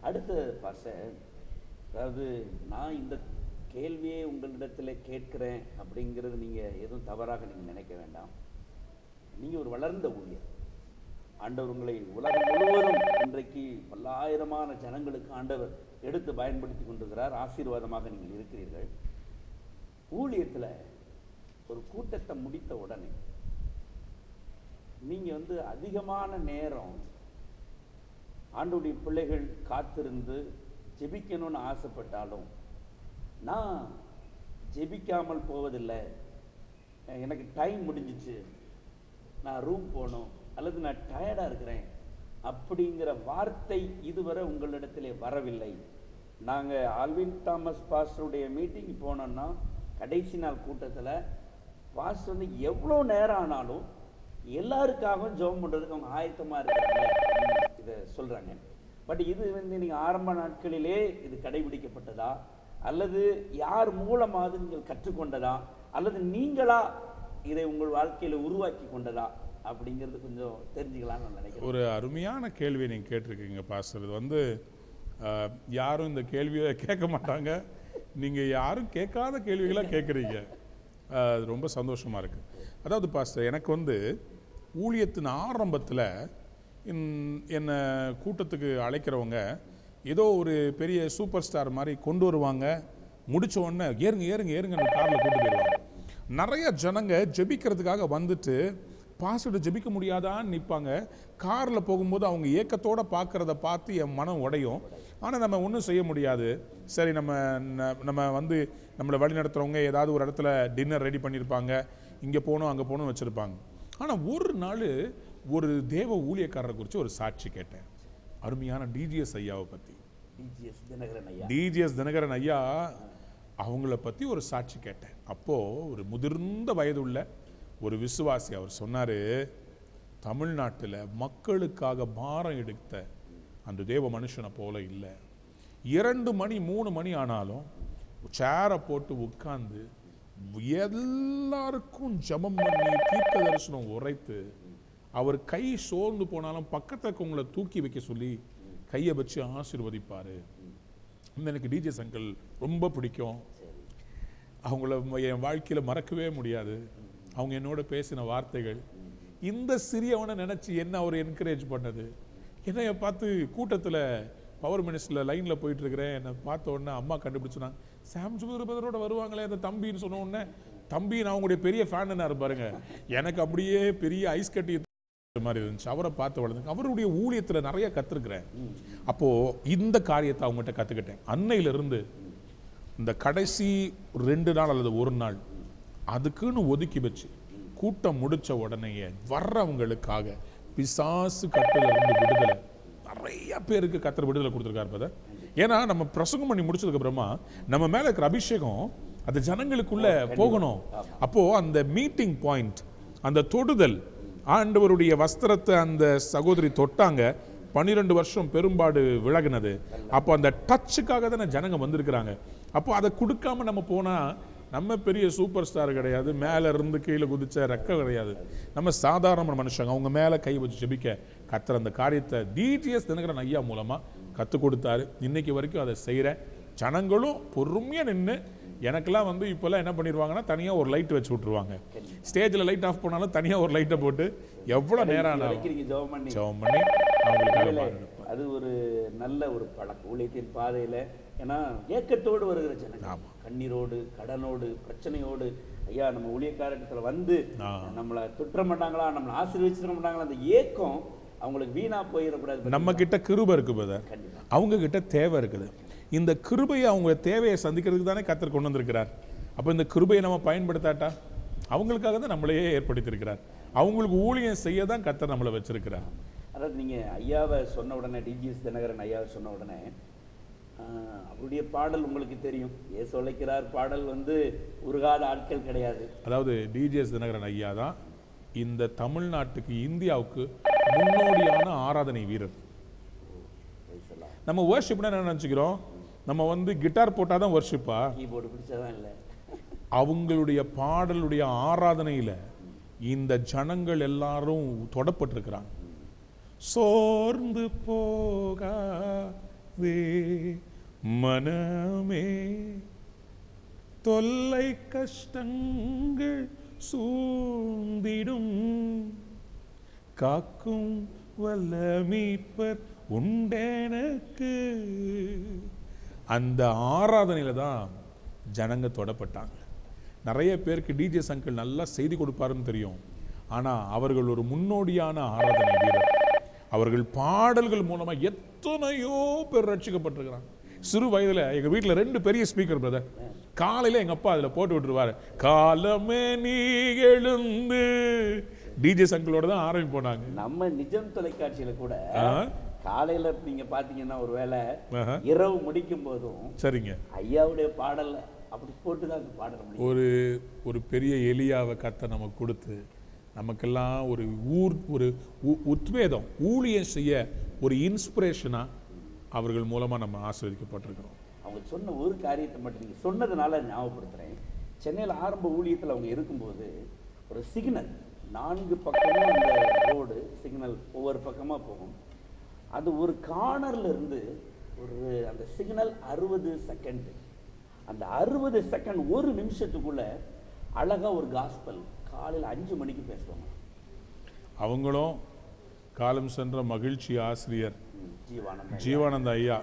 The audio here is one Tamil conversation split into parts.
அடுத்த பாஸ்டர் அதாவது நான் இந்த கேள்வியை உங்களிடத்தில் கேட்கிறேன் அப்படிங்கிறது நீங்கள் எதுவும் தவறாக நீங்கள் நினைக்க வேண்டாம் நீங்கள் ஒரு வளர்ந்த ஊழியர் ஆண்டவர் உங்களை உலகம் முழுவதும் இன்றைக்கு பல்லாயிரமான ஜனங்களுக்கு ஆண்டவர் எடுத்து பயன்படுத்தி கொண்டிருக்கிறார் ஆசீர்வாதமாக நீங்கள் இருக்கிறீர்கள் ஊழியத்தில் ஒரு கூட்டத்தை முடித்த உடனே நீங்கள் வந்து அதிகமான நேரம் ஆண்டுடைய பிள்ளைகள் காத்திருந்து ஜெபிக்கணும்னு ஆசைப்பட்டாலும் நான் ஜெபிக்காமல் போவதில்லை எனக்கு டைம் முடிஞ்சிச்சு நான் ரூம் போகணும் அல்லது நான் டயர்டாக இருக்கிறேன் அப்படிங்கிற வார்த்தை இதுவரை உங்களிடத்திலே வரவில்லை நாங்கள் ஆல்வின் தாமஸ் பாஸ்டருடைய மீட்டிங் போனோம்னா கடைசி நாள் கூட்டத்தில் பாஸ்டர் வந்து எவ்வளோ நேரம் ஆனாலும் எல்லாருக்காகவும் ஜெபம் பண்ணுறதுக்கு அவங்க ஆயத்தமாக இருக்கிறாங்க அப்படின்னு இதை சொல்கிறாங்க பட் இது வந்து நீங்கள் ஆரம்ப நாட்களிலே இது கடைபிடிக்கப்பட்டதா அல்லது யார் மூலமாவது நீங்கள் கற்றுக்கொண்டதா அல்லது நீங்களா இதை உங்கள் வாழ்க்கையில் உருவாக்கி கொண்டதா அப்படிங்கிறது கொஞ்சம் தெரிஞ்சுக்கலாம்னு நான் நினைக்கிறேன் ஒரு அருமையான கேள்வியை நீங்கள் கேட்டிருக்கீங்க பாஸ்டர் இது வந்து அஹ், யாரும் இந்த கேள்வியை கேட்க மாட்டாங்க நீங்கள் யாரும் கேட்காத கேள்விகளாக கேட்குறீங்க அஹ், அது ரொம்ப சந்தோஷமாக இருக்குது அதாவது பாஸ்டர் எனக்கு வந்து ஊழியத்தின் ஆரம்பத்தில் என்னை கூட்டத்துக்கு அழைக்கிறவங்க ஏதோ ஒரு பெரிய சூப்பர் ஸ்டார் மாதிரி கொண்டு வருவாங்க முடிச்ச உடனே ஏறுங்க ஏறுங்க ஏறுங்க காரில் கூட்டு போயிடுவாங்க நிறைய ஜனங்க ஜெபிக்கிறதுக்காக வந்துட்டு பாஸ்வேர்டு ஜெபிக்க முடியாதான்னு நிற்பாங்க காரில் போகும்போது அவங்க ஏக்கத்தோட பார்க்கறத பார்த்து என் மனம் உடையும் ஆனால் நம்ம ஒன்றும் செய்ய முடியாது சரி நம்ம ந- நம்ம வந்து நம்மளை வழி நடத்துகிறவங்க ஏதாவது ஒரு இடத்துல டின்னர் ரெடி பண்ணியிருப்பாங்க இங்கே போகணும் அங்கே போகணும் வச்சுருப்பாங்க ஆனால் ஒரு நாள் ஒரு தேவ ஊழியக்காரரை குறித்து ஒரு சாட்சி கேட்டேன் அருமையான டிஜிஎஸ் ஐயாவை பற்றி டிஜிஎஸ் தினகரன் ஐயா டிஜிஎஸ் தினகரன் ஐயா அவங்கள பற்றி ஒரு சாட்சி கேட்டேன் அப்போது ஒரு முதிர்ந்த வயதுள்ள ஒரு விசுவாசி அவர் சொன்னார் தமிழ்நாட்டில் மக்களுக்காக பாரம் எடுத்த அந்த தேவ மனுஷனை போல இல்லை இரண்டு மணி மூணு மணி ஆனாலும் சேரை போட்டு உட்கார்ந்து எல்லாருக்கும் ஜெபம் பண்ணி தீர்க்க தரிசனம் உரைத்து அவர் கை சோர்ந்து போனாலும் பக்கத்துல இருக்கவங்கள தூக்கி வைக்க சொல்லி கையை வச்சு ஆசீர்வதிப்பாரு இந்த எனக்கு டிஜே சங்கல் ரொம்ப பிடிக்கும் அவங்கள ம- என் வாழ்க்கையில மறக்கவே முடியாது அவங்க என்னோட பேசின வார்த்தைகள் இந்த சிறியவனை நினைச்சு என்ன அவர் என்கரேஜ் பண்ணது என்னைய பார்த்து கூட்டத்துல பவர் மினிஸ்டர்ல லைன்ல போயிட்டு இருக்கிறேன் என்னை பார்த்த உடனே அம்மா கண்டுபிடிச்சுனாங்க சாம் சுந்தரபதரோட வருவாங்களே அந்த தம்பின்னு சொன்ன உடனே தம்பி நான் அவங்களுடைய பெரிய ஃபேன் பாருங்க எனக்கு அப்படியே பெரிய ஐஸ் கட்டி மாதிரி இருந்துச்சு அவரை பார்த்து வளர்ந்து அவருடைய ஊழியத்துல நிறைய கத்துருக்கிறேன் அப்போ இந்த காரியத்தை அவங்ககிட்ட கத்துக்கிட்டேன் அன்னையில இருந்து இந்த கடைசி ரெண்டு நாள் அல்லது ஒரு நாள் அதுக்குன்னு ஒதுக்கி வச்சு கூட்டம் முடிச்ச உடனேயே வர்றவங்களுக்காக பிசாசு கட்டுல இருந்து விடுதலை நிறைய பேருக்கு கத்தர் விடுதலை கொடுத்துருக்காரு பத ஏன்னா நம்ம பிரசங்கம் பண்ணி முடிச்சதுக்கு அப்புறமா நம்ம மேல இருக்கிற அபிஷேகம் அது ஜனங்களுக்குள்ள போகணும் அப்போ அந்த மீட்டிங் பாயிண்ட் அந்த தொடுதல் ஆண்டவருடைய வஸ்திரத்தை அந்த சகோதரி தொட்டாங்க பன்னிரெண்டு வருஷம் பெரும்பாடு விலகுனது அப்போ அந்த டச்சுக்காக தானே ஜனங்க வந்திருக்கிறாங்க அப்போ அதை கொடுக்காம நம்ம போனா நம்ம பெரிய சூப்பர் ஸ்டார் கிடையாது மேல இருந்து கீழே குதிச்ச ரெக்க கிடையாது நம்ம சாதாரண மனுஷங்க அவங்க மேல கை வச்சு ஜெபிக்க கத்துற அந்த காரியத்தை டிடிஎஸ் தினகரன் ஐயா மூலமா கற்றுக் கொடுத்தாரு இன்னைக்கு வரைக்கும் அதை செய்கிறேன் ஜனங்களும் பொறுமையா நின்று எனக்கெல்லாம் வந்து இப்போல்லாம் என்ன பண்ணிடுவாங்கன்னா தனியாக ஒரு லைட் வச்சு விட்ருவாங்க ஸ்டேஜில் லைட் ஆஃப் பண்ணாலும் தனியாக ஒரு லைட்டை போட்டு எவ்வளோ நேரம் ஆனாலும் வைக்கிறீங்க ஜெபம் பண்ணி ஜெபம் பண்ணி அவங்களுக்காக இல்ல, பாடுறேன் அது ஒரு நல்ல ஒரு பழக்கம் ஊழியத்தின் பாதையில ஏன்னா ஏக்கத்தோடு வருகிற ஜனங்க ஆமா. கண்ணீரோடு கடனோடு பிரச்சனையோடு ஐயா நம்ம ஊழியக்காரத்துல வந்து ஆ. நம்மளை துற்ற மாட்டாங்களா நம்மளை ஆசீர்வச்சிட மாட்டாங்களா அந்த ஏக்கம் அவங்களுக்கு வீணா போயிடக்கூடாது நம்ம கிட்ட கிருபை இருக்கு பிரதர் கண்டிப்பா அவங்க கிட்ட தேவை இருக்குது இந்த கிருபையை அவங்க தேவையை சந்திக்கிறதுக்கு தானே கத்தர் கொண்டு வந்திருக்கிறார் அப்போ இந்த கிருபையை நம்ம பயன்படுத்தாட்டா அவங்களுக்காக தான் நம்மளையே ஏற்படுத்தியிருக்கிறார் அவங்களுக்கு ஊழியம் செய்ய தான் கத்தர் நம்மளை வச்சிருக்கிறார் அதாவது நீங்க ஐயாவை சொன்ன உடனே டிஜிஎஸ் தினகரன் ஐயாவை சொன்ன உடனே ஆஹ், அவருடைய பாடல் உங்களுக்கு தெரியும் ஏசு உழைக்கிறார் பாடல் வந்து உருகாத ஆட்கள் கிடையாது அதாவது டிஜிஎஸ் தினகரன் ஐயா தான் இந்த தமிழ்நாட்டுக்கு இந்தியாவுக்கு முன்னோடியான ஆராதனை வீரர் Praise the Lord. நம்ம வர்ஷிப்னா என்ன நினச்சிக்கிறோம் நம்ம வந்து கிட்டார் போட்டால் தான் வர்ஷிப்பா கீபோர்டு பிடிச்சதான் இல்லை அவங்களுடைய பாடலுடைய ஆராதனையில இந்த ஜனங்கள் எல்லாரும் தொடப்பட்டிருக்கிறாங்க சோர்ந்து போகா வே மனமே தொல்லை கஷ்டங்கள் சூழ்ந்திடும் காக்கும் வல்ல மீட்பர் உண்டெனக்கு அந்த ஆராதனையில தான் ஜனங்க தொடப்பட்டாங்க நிறைய பேருக்கு டிஜே சங்கல் நல்லா செய்தி கொடுப்பாருன்னு தெரியும் ஆனா அவர்கள் ஒரு முன்னோடியான ஆராதனை வீரர் அவர்கள் பாடல்கள் மூலமா எத்தனையோ பேர் ரட்சிக்கப்பட்டிருக்கிறாங்க சிறு வயதுல எங்க வீட்ல ரெண்டு பெரிய ஸ்பீக்கர் பிரதர் காலையில எங்க அப்பா அதுல போட்டு விட்டுருவாரு காலமே நீ எழுந்து டிஜே சங்கலோட தான் ஆரம்பிப்போம் நாங்க நம்ம நிஜம் தொலைக்காட்சியில கூட ஆ? காலையில நீங்க பாத்தீங்கன்னா ஒருவேளை ஆஹா. இரவு முடிக்கும் போதும் சரிங்க ஐயாவுடைய பாடல்ல அப்படி போட்டு தான் பாடல் முடியும் ஒரு ஒரு பெரிய எலியாவை கத்த நமக்கு கொடுத்து நமக்கெல்லாம் ஒரு ஊர் ஒரு உ- உத்வேதம் ஊழியம் செய்ய ஒரு இன்ஸ்பிரேஷனா அவர்கள் மூலமா நம்ம ஆஸ்வதிக்கப்பட்டிருக்கிறோம் அவங்க சொன்ன ஒரு காரியத்தை மட்டும் நீங்க சொன்னதுனால ஞாபகப்படுத்துறேன் சென்னையில் ஆரம்ப ஊழியத்தில் அவங்க இருக்கும்போது ஒரு சிக்னல் நான்கு பக்கமும் அந்த ரோடு சிக்னல் ஒவ்வொரு பக்கமா போகும் அது ஒரு கார்னர்ல இருந்து ஒரு அந்த சிக்னல் அறுபது செகண்ட் அந்த அறுபது செகண்ட் ஒரு நிமிஷத்துக்குள்ள அழகா ஒரு காஸ்பல் காலையில் அஞ்சு மணிக்கு பேசுவாங்க அவங்களும் காலம் சென்ற மகிழ்ச்சி ஆசிரியர் ம், ஜீவானந்தம் ஜீவானந்த ஐயா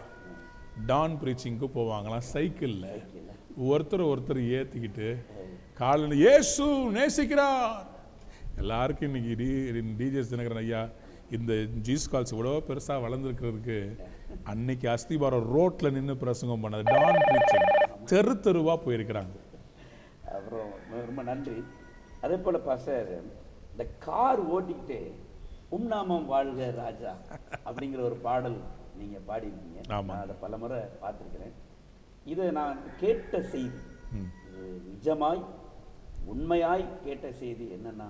டான் பிரீச்சிங்க்கு போவாங்களாம் சைக்கிளில் ஒருத்தர் ஒருத்தர் ஏற்றிக்கிட்டு காலையில் இயேசு நேசிக்கிறார் எல்லாருக்கும் இன்னைக்கு டி டிஜே தினகரன் ஐயா இந்த ஜீஸ் கால்ஸ் இவ்வளோ பெருசாக வளர்ந்துருக்கிறதுக்கு அன்னைக்கு அஸ்திபாரம் ரோட்டில் நின்று பிரசங்கம் பண்ணது டான் பிரீச்சிங் தெரு தெருவாக போயிருக்கிறாங்க அப்புறம் ரொம்ப நன்றி அதே போல பாஸ்டர் இந்த கார் ஓட்டிக்கிட்டே உம்நாமம் வாழ்க ராஜா அப்படிங்கிற ஒரு பாடல் நீங்க பாடியிருக்கீங்க ஆமா. நான் அதை பலமுறை பார்த்திருக்கிறேன் இதை நான் கேட்ட செய்தி ம். இது நிஜமாய் உண்மையாய் கேட்ட செய்தி என்னன்னா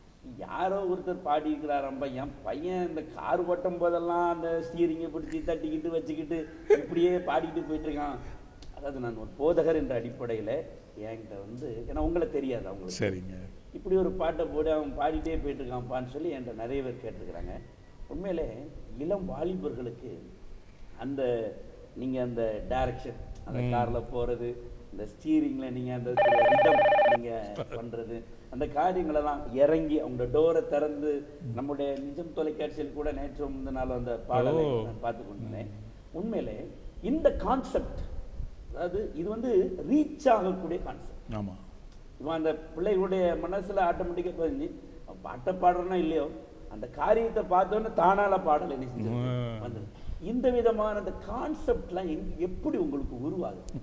யாரோ ஒருத்தர் பாடியிருக்கிறாரம்பா என் பையன் இந்த கார் ஓட்டும் போதெல்லாம் அந்த ஸ்டீரிங்கை பிடிச்சி தட்டிக்கிட்டு வச்சுக்கிட்டு இப்படியே பாடிக்கிட்டு போயிட்டு இருக்கான் அதாவது நான் ஒரு போதகர் என்ற அடிப்படையில் என்கிட்ட வந்து ஏன்னா உங்களை தெரியாது அவங்களுக்கு சரிங்க இப்படி ஒரு பாட்டை போட்டு அவன் பாடிட்டே போயிட்டு இருக்கான்ப்பான்னு சொல்லி என்கிட்ட நிறைய பேர் கேட்டிருக்கிறாங்க உண்மையிலே இளம் வாலிபர்களுக்கு அந்த நீங்க அந்த டைரக்ஷன் அந்த கார்ல போறது இந்த ஸ்டீரிங்ல நீங்க அந்த ரிதம் நீங்க பண்றது அந்த காரியங்களெல்லாம் இறங்கி அவங்க டோரை திறந்து நம்முடைய நிஜம் தொலைக்காட்சியில் கூட நேற்று முந்தின நாள் அந்த பாடலை ஓ. நான் பார்த்து கொண்டிருந்தேன் உண்மையிலே இந்த கான்செப்ட் அதாவது இது வந்து ரீச் ஆகக்கூடிய கான்செப்ட் ஆமாம் இவன் அந்த பிள்ளைகளுடைய மனசுல ஆட்டோமேட்டிக்காக பதிஞ்சு அவன் பாட்டை பாடுறனா இல்லையோ அந்த காரியத்தை பார்த்தோன்னே தானால பாடல் என்ன செஞ்சிருக்கு? ம். வந்தது இந்த விதமான அந்த கான்செப்ட்லாம் எங்க- எப்படி உங்களுக்கு உருவாகுது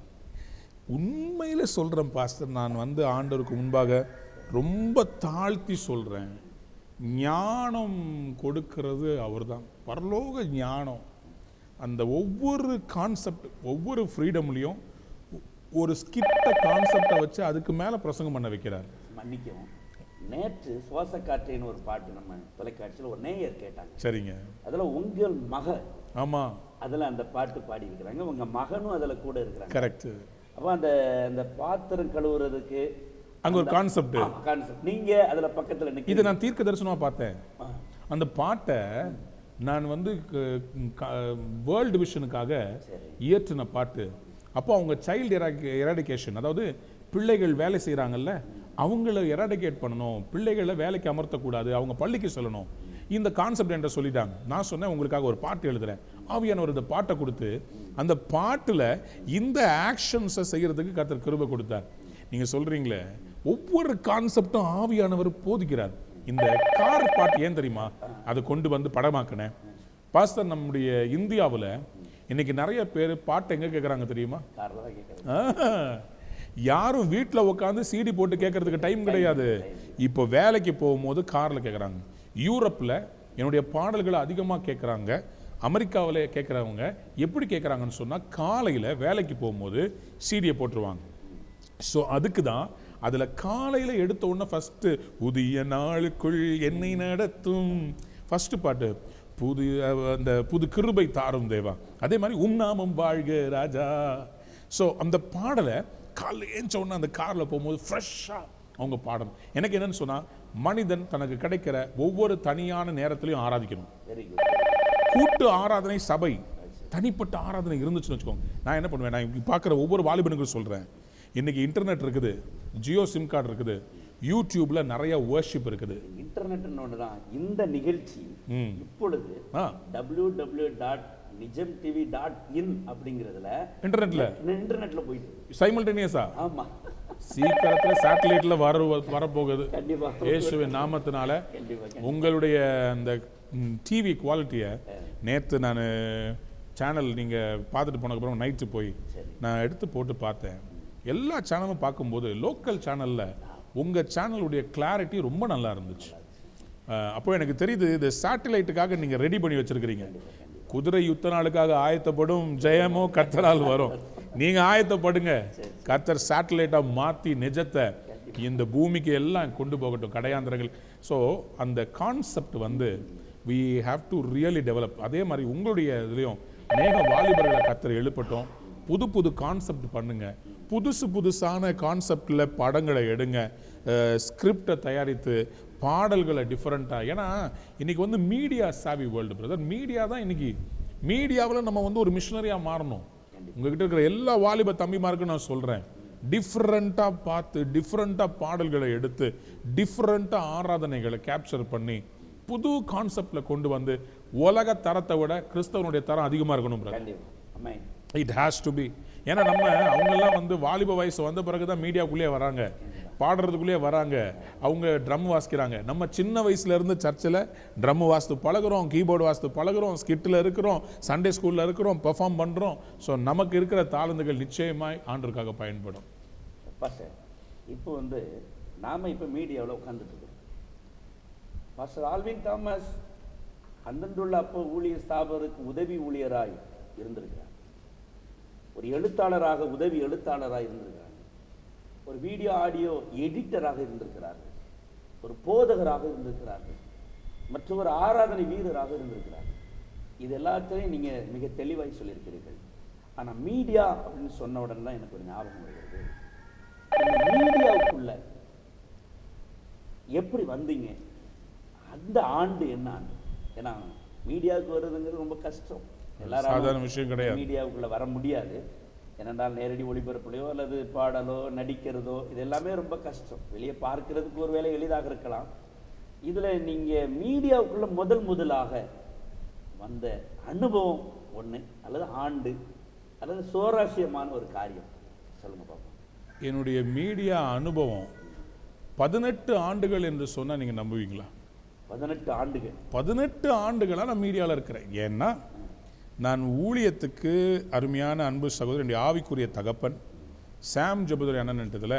உண்மையில சொல்றேன் பாஸ்டர் நான் வந்து ஆண்டவருக்கு முன்பாக ரொம்ப தாழ்த்தி சொல்றேன் ஞானம் கொடுக்கிறது அவர்தான் பரலோக ஞானம் அந்த ஒவ்வொரு கான்செப்ட் ஒவ்வொரு ஃப்ரீடம்லையும் ஒரு ஸ்கிட்ட கான்செப்டை வச்சு அதுக்கு மேல பிரசங்கம் பண்ண வைக்கிறார் மன்னிக்கவும் நேற்று சுவாச காற்றேன்னு ஒரு பாட்டு நம்ம தொலைக்காட்சியில் ஒரு நேயர் கேட்டாங்க சரிங்க அதுல உங்கள் மக ஆமா அதுல அந்த பாட்டு பாடி இருக்கிறாங்க உங்க மகனும் அதுல கூட இருக்கிறாங்க கரெக்ட் அப்போ அந்த அந்த பாத்திரம் கழுவுறதுக்கு அங்க ஒரு கான்செப்ட் கான்செப்ட் நீங்க அதுல பக்கத்துல இதை நிக்க நான் தீர்க்க தரிசனமா பார்த்தேன் அந்த பாட்டை நான் வந்து வேர்ல்டு விஷனுக்காக சரி. இயற்றின பாட்டு அப்போ அவங்க சைல்டு எராடிகேஷன் அதாவது பிள்ளைகள் வேலை செய்கிறாங்கல்ல அவங்கள எராடிகேட் பண்ணணும் பிள்ளைகளை வேலைக்கு அமர்த்தக்கூடாது அவங்க பள்ளிக்கு சொல்லணும் இந்த கான்செப்ட் என்கிட்ட சொல்லிட்டாங்க நான் சொன்னேன் உங்களுக்காக ஒரு பாட்டு எழுதுறேன் ஆவியானவர் இந்த பாட்டை கொடுத்து அந்த பாட்டில் இந்த ஆக்ஷன்ஸை செய்யறதுக்கு கர்த்தர் கிருபை கொடுத்தார் நீங்கள் சொல்கிறீங்களே ஒவ்வொரு கான்செப்டும் ஆவியானவர் போதிக்கிறார் இந்த கார் பாட்டு ஏன் தெரியுமா அதை கொண்டு வந்து படமாக்கினேன் பாஸ்டர் நம்முடைய இந்தியாவில் இன்னைக்கு நிறைய பேர் பாட்டு எங்க கேட்குறாங்க தெரியுமா காரில் தான் கேட்குறேன் ஆ, யாரும் வீட்டில் உட்காந்து சிடி போட்டு கேட்கறதுக்கு டைம் கிடையாது இப்போ வேலைக்கு போகும்போது காரில் கேட்குறாங்க யூரோப்பில் என்னுடைய பாடல்களை அதிகமாக கேட்குறாங்க அமெரிக்காவில் கேட்குறவங்க எப்படி கேட்குறாங்கன்னு சொன்னால் காலையில் வேலைக்கு போகும்போது சிடியை போட்டுருவாங்க ஸோ அதுக்கு தான் அதில் காலையில் எடுத்த உடனே ஃபஸ்ட்டு புதிய நாளுக்குள் என்னை நடத்தும் ஃபஸ்ட்டு பாட்டு புது அஹ், அந்த புது கிருபை தாரும் தேவா அதே மாதிரி உம் நாமம் வாழ்க ராஜா ஸோ அந்த பாடலை காலைல ஏஞ்ச உடனே அந்த காரில் போகும்போது ஃப்ரெஷ்ஷாக அவங்க பாடணும் எனக்கு என்னன்னு சொன்னால் மனிதன் தனக்கு கிடைக்கிற ஒவ்வொரு தனியான நேரத்திலையும் ஆராதிக்கணும் வெரி குட் கூட்டு ஆராதனை சபை தனிப்பட்ட ஆராதனை இருந்துச்சுன்னு வச்சுக்கோங்க நான் என்ன பண்ணுவேன் நான் இப்ப பார்க்குற ஒவ்வொரு வாலிபனுக்கும் சொல்கிறேன் இன்னைக்கு இன்டர்நெட் இருக்குது ஜியோ சிம் கார்டு இருக்குது யூடியூப்ல நிறைய வர்ஷிப் இருக்குது இன்டர்நெட்னு ஒன்று தான் இந்த நிகழ்ச்சி ம். இப்பொழுது ஆ W W dot Nijam TV dot in அப்படிங்கிறதுல இன்டர்நெட்ல இன்டர்நெட்ல போயிட்டு சைமல்டேனியஸா ஆமா சீக்கிரத்துல சேட்டலைட்ல வர வரப்போகுது கண்டிப்பா இயேசுவின் நாமத்தினால கண்டிப்பா உங்களுடைய அந்த டிவி குவாலிட்டியை நேற்று நான் சேனல் நீங்கள் பார்த்துட்டு போனதுக்கப்புறம் நைட்டு போய் சரி. நான் எடுத்து போட்டு பார்த்தேன் எல்லா சேனலும் பார்க்கும்போது லோக்கல் சேனலில் உங்கள் சேனலுடைய கிளாரிட்டி ரொம்ப நல்லா இருந்துச்சு அஹ், அப்போ எனக்கு தெரியுது இது சேட்டலைட்டுக்காக நீங்கள் ரெடி பண்ணி வச்சிருக்கிறீங்க குதிரை யுத்த நாளுக்காக ஆயத்தப்படும் ஜெயமோ கர்த்தரால் வரும் நீங்க ஆயத்தப்படுங்க கர்த்தர் சேட்டலைட்டா மாத்தி நிஜத்தை இந்த பூமிக்கு எல்லாம் கொண்டு போகட்டும் கடையாந்திரங்கள் ஸோ அந்த கான்செப்ட் வந்து we have to really develop அதே மாதிரி உங்களுடைய இதுலேயும் அநேக வாலிபர்களை கர்த்தர் எழுப்பட்டும் புது புது கான்செப்ட் பண்ணுங்க புதுசு புதுசான கான்செப்டில் படங்களை எடுங்க ஸ்கிரிப்டை தயாரித்து பாடல்களை டிஃப்ரெண்ட்டாக ஏன்னா இன்னைக்கு வந்து மீடியா சாவி வேர்ல்டு பிரதர் மீடியா தான் இன்னைக்கு மீடியாவில் நம்ம வந்து ஒரு மிஷினரியாக மாறணும் உங்ககிட்ட இருக்கிற எல்லா வாலிப தம்பிமாருக்கும் நான் சொல்கிறேன் டிஃப்ரெண்ட்டாக பார்த்து டிஃப்ரெண்ட்டாக பாடல்களை எடுத்து டிஃப்ரெண்ட்டாக ஆராதனைகளை கேப்சர் பண்ணி புது கான்செப்டில் கொண்டு வந்து உலக தரத்தை விட கிறிஸ்தவனுடைய தரம் அதிகமாக இருக்கணும் brother. கண்டிப்பா அம்மே இட் ஹேஸ் டு பி ஏன்னா நம்ம அவங்கெல்லாம் வந்து வாலிப வயசு வந்த பிறகு தான் மீடியாக்குள்ளேயே வராங்க பாடுறதுக்குள்ளேயே வராங்க அவங்க ட்ரம் வாசிக்கிறாங்க நம்ம சின்ன வயசுல இருந்து சர்ச்சில் ட்ரம் வாசித்து பழகுறோம் கீபோர்டு வாசித்து பழகுறோம் ஸ்கிட்டில் இருக்கிறோம் சண்டே ஸ்கூலில் இருக்கிறோம் பெர்ஃபார்ம் பண்ணுறோம் ஸோ நமக்கு இருக்கிற தாளந்துகள் நிச்சயமாய் ஆண்டருக்காக பயன்படும் பாஸ்டர் இப்போ வந்து நாம இப்போ மீடியாவில் உட்காந்துட்டு இருக்கோம் பாஸ்டர் ஆல்வின் தாமஸ் அந்தந்துள்ள அப்போ ஊழியர் ஸ்தாபருக்கு உதவி ஊழியராய் இருந்திருக்கிறார் ஒரு எழுத்தாளராக உதவி எழுத்தாளராக இருந்திருக்கிறார் ஒரு வீடியோ ஆடியோ எடிட்டராக இருந்திருக்கிறார்கள் ஒரு போதகராக இருந்திருக்கிறார்கள் மற்றும் ஒரு ஆராதனை வீரராக இருந்திருக்கிறார்கள் இது எல்லாத்தையும் நீங்க மிக தெளிவாய் சொல்லியிருக்கிறீர்கள் ஆனா மீடியா அப்படின்னு சொன்ன உடனே தான் எனக்கு ஒரு ஞாபகம் வருகிறது இந்த மீடியாவுக்குள்ள எப்படி வந்தீங்க அந்த ஆண்டு என்ன ஆண்டு ஏன்னா மீடியாவுக்கு வருதுங்கிறது ரொம்ப கஷ்டம் சாதாரண விஷயம் கிடையாது. மீடியாவுக்குள்ள வர முடியாது ஏனென்றால் நேரடி ஒளிபரப்புலையோ அல்லது பாடலோ நடிக்கிறதோ இது எல்லாமே ரொம்ப கஷ்டம் வெளியே பார்க்கிறதுக்கு ஒரு வேலை எளிதாக இருக்கலாம் இதுல நீங்க மீடியாவுக்குள்ள முதல் முதலாக வந்த அனுபவம் ஒண்ணு அல்லது ஆண்டு அல்லது சுவாரஸ்யமான ஒரு காரியம் சொல்லுங்க பாப்போம் என்னுடைய மீடியா அனுபவம் பதினெட்டு ஆண்டுகள் என்று சொன்னால் நீங்கள் நம்புவீங்களா பதினெட்டு ஆண்டுகள் பதினெட்டு ஆண்டுகளாக நான் மீடியாவில் இருக்கிறேன் ஏன்னா நான் ஊழியத்துக்கு அருமையான அன்பு சகோதரன் என்னுடைய ஆவிக்குரிய தகப்பன் சாம் ஜபதுரை அண்ணன்ன்றதுல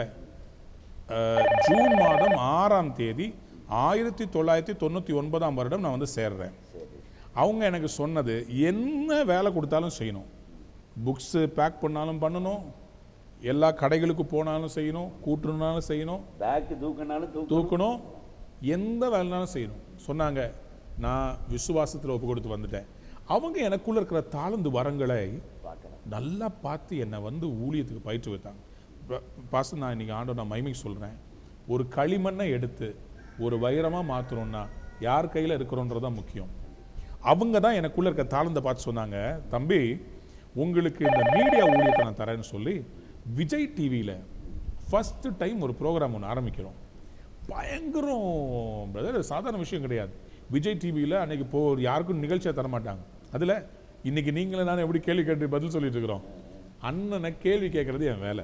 ஜூன் மாதம் ஆறாம் தேதி ஆயிரத்தி தொள்ளாயிரத்தி தொண்ணூற்றி ஒன்பதாம் வருடம் நான் வந்து சேர்றேன் சரி அவங்க எனக்கு சொன்னது என்ன வேலை கொடுத்தாலும் செய்யணும் புக்ஸு பேக் பண்ணாலும் பண்ணணும் எல்லா கடைகளுக்கு போனாலும் செய்யணும் கூட்டுனாலும் செய்யணும் பேக் தூக்கினாலும் தூக்கு தூக்கணும் எந்த வேலைனாலும் செய்யணும் சொன்னாங்க நான் விசுவாசத்தில் ஒப்பு கொடுத்து வந்துட்டேன் அவங்க எனக்குள்ள இருக்கிற தாளந்து வரங்களை பார்க்கலாம் நல்லா பார்த்து என்னை வந்து ஊழியத்துக்கு பயிற்று வைத்தாங்க பாச நான் இன்னைக்கு ஆண்டவர் நான் மைமைக்கு சொல்கிறேன் ஒரு களிமண்ணை எடுத்து ஒரு வைரமாக மாற்றணும்னா யார் கையில் இருக்கிறோன்றதான் முக்கியம் அவங்க தான் எனக்குள்ள இருக்க தாளந்தை பார்த்து சொன்னாங்க தம்பி உங்களுக்கு இந்த மீடியா ஊழியத்தை நான் தரேன்னு சொல்லி விஜய் டிவியில் ஃபஸ்ட்டு டைம் ஒரு ப்ரோக்ராம் ஒன்று ஆரம்பிக்கிறோம் பயங்கரம் பிரதர் சாதாரண விஷயம் கிடையாது விஜய் டிவியில் அன்னைக்கு போ யாருக்கும் நிகழ்ச்சியை தர மாட்டாங்க அதில் இன்னைக்கு நீங்களே நான் எப்படி கேள்வி கேட்டு பதில் சொல்லிட்டு இருக்கிறோம் அண்ணனை கேள்வி கேட்கறது என் வேலை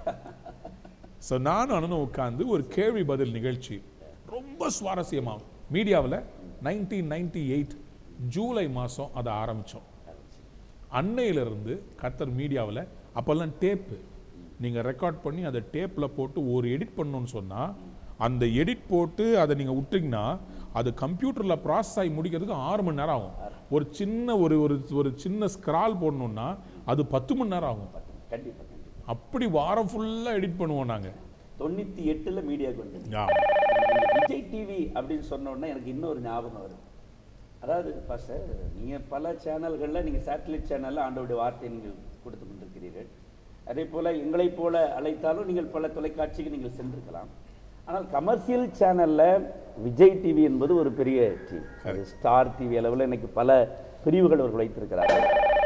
ஸோ நானும் அண்ணனும் உட்காந்து ஒரு கேள்வி பதில் நிகழ்ச்சி ரொம்ப சுவாரஸ்யமாக மீடியாவில் நைன்டீன் நைன்டி எயிட் ஜூலை மாதம் அதை ஆரம்பித்தோம் அன்னையிலிருந்து கர்த்தர் மீடியாவில் அப்போல்லாம் டேப்பு நீங்கள் ரெக்கார்ட் பண்ணி அதை டேப்பில் போட்டு ஒரு எடிட் பண்ணணும்னு சொன்னால் அந்த எடிட் போட்டு அதை நீங்கள் விட்டிங்கன்னா அது கம்ப்யூட்டரில் ப்ராசஸ் ஆகி முடிக்கிறதுக்கு ஆறு மணி நேரம் ஆகும் ஒரு சின்ன ஒரு ஒரு ஒரு சின்ன ஸ்க்ரால் போடணும்னா அது பத்து மணி நேரம் ஆகும் கண்டிப்பா கண்டிப்பா அப்படி வாரம் ஃபுல்லாக எடிட் பண்ணுவோம் நாங்கள் தொண்ணூத்தி எட்டுல மீடியா கொண்டு விஜய் டிவி அப்படின்னு சொன்ன உடனே எனக்கு இன்னொரு ஞாபகம் வருது அதாவது பாஸ்டர் நீங்க பல சேனல்கள்ல நீங்க சேட்டலைட் சேனல்ல ஆண்டவருடைய வார்த்தையை நீங்கள் கொடுத்து கொண்டிருக்கிறீர்கள் அதே போல எங்களைப் போல அழைத்தாலும் நீங்கள் பல தொலைக்காட்சிக்கு நீங்கள் சென்றிருக்கலாம் ஆனால் கமர்ஷியல் சேனல்ல விஜய் டிவி என்பது ஒரு பெரிய டிவி ஸ்டார் டிவி அளவில் இன்னைக்கு பல பிரிவுகள் அவர்கள் வைத்திருக்கிறார்கள்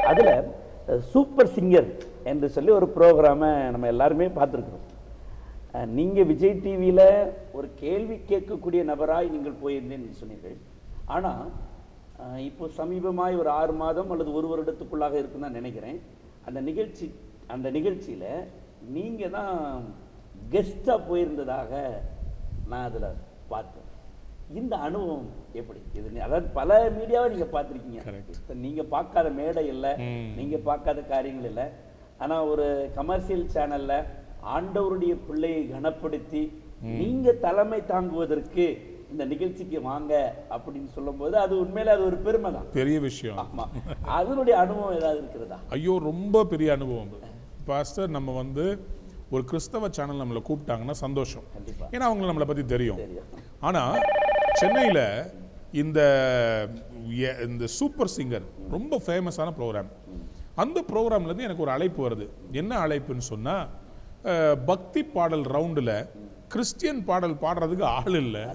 அதுல சூப்பர் சிங்கர் என்று சொல்லி ஒரு ப்ரோக்ராமை நம்ம எல்லாருமே பார்த்துருக்குறோம் அஹ், நீங்க விஜய் டிவியில ஒரு கேள்வி கேட்கக்கூடிய நபராய் நீங்கள் போயிருந்தேன்னு சொன்னீர்கள் ஆனா அஹ், இப்போ சமீபமாய் ஒரு ஆறு மாதம் அல்லது ஒரு வருடத்துக்குள்ளாக இருக்குன்னு தான் நினைக்கிறேன் அந்த நிகழ்ச்சி அந்த நிகழ்ச்சியில நீங்க தான் கெஸ்டா போயிருந்ததாக நான் அதுல பார்த்தேன் இந்த அனுபவம் எப்படி இது நீ- அதாவது பல மீடியாவை நீங்க பார்த்திருக்கீங்க Correct. இப்ப நீங்க பார்க்காத மேடை இல்ல ம். நீங்க பார்க்காத காரியங்கள் இல்ல ஆனா ஒரு கமர்ஷியல் சேனல்ல ஆண்டவருடைய பிள்ளையை கனப்படுத்தி நீங்க தலைமை தாங்குவதற்கு இந்த நிகழ்ச்சிக்கு வாங்க அப்படின்னு சொல்லும்போது அது உண்மையில அது ஒரு பெருமை தான் பெரிய விஷயம் ஆமா அதனுடைய அனுபவம் ஏதாவது இருக்கிறதா ஐயோ ரொம்ப பெரிய அனுபவம் பாஸ்டர் நம்ம வந்து ஒரு கிறிஸ்தவ சேனல் நம்மளை கூப்பிட்டாங்கன்னா சந்தோஷம் கண்டிப்பா ஏன்னா அவங்களுக்கு நம்மளை பற்றி தெரியும் தெரியும் ஆனா சென்னையில இந்த எ- இந்த சூப்பர் சிங்கர் ரொம்ப ஃபேமஸான ப்ரோக்ராம் அந்த ப்ரோக்ராம்ல இருந்து எனக்கு ஒரு அழைப்பு வருது என்ன அழைப்புன்னு சொன்னா அஹ், பக்தி பாடல் ரவுண்டில் கிறிஸ்டியன் பாடல் பாடுறதுக்கு ஆள் இல்லை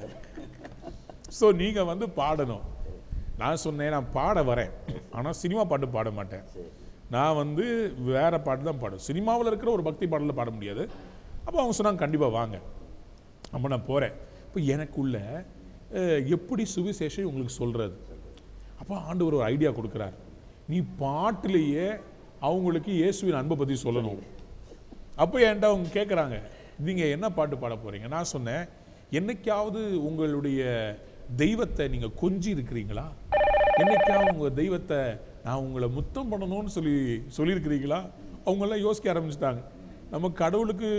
ஸோ நீங்க வந்து பாடணும் நான் சொன்னேன் நான் பாட வரேன் ஆனா சினிமா பாட்டு பாட மாட்டேன் சரி நான் வந்து வேற பாட்டு தான் பாடுவேன் சினிமாவில் இருக்கிற ஒரு பக்தி பாடலில் பாட முடியாது அப்போ அவங்க சொன்னாங்க கண்டிப்பாக வாங்க அப்போ நான் போகிறேன் இப்போ எனக்குள்ள அஹ், எப்படி சுவிசேஷம் உங்களுக்கு சொல்கிறது அப்போ ஆண்டவர் ஒரு ஐடியா கொடுக்குறார் நீ பாட்டிலேயே அவங்களுக்கு இயேசுவின் அன்பை பற்றி சொல்லணும் அப்போ என்கிட்ட அவங்க கேட்குறாங்க நீங்கள் என்ன பாட்டு பாட போகிறீங்க நான் சொன்னேன் என்னைக்காவது உங்களுடைய தெய்வத்தை நீங்கள் கொஞ்சி இருக்கிறீங்களா என்னைக்காவது உங்கள் தெய்வத்தை நான் உங்களை முத்தம் பண்ணணும்னு சொல்லி சொல்லியிருக்கிறீங்களா அவங்கெல்லாம் யோசிக்க ஆரம்பிச்சிட்டாங்க நம்ம கடவுளுக்கு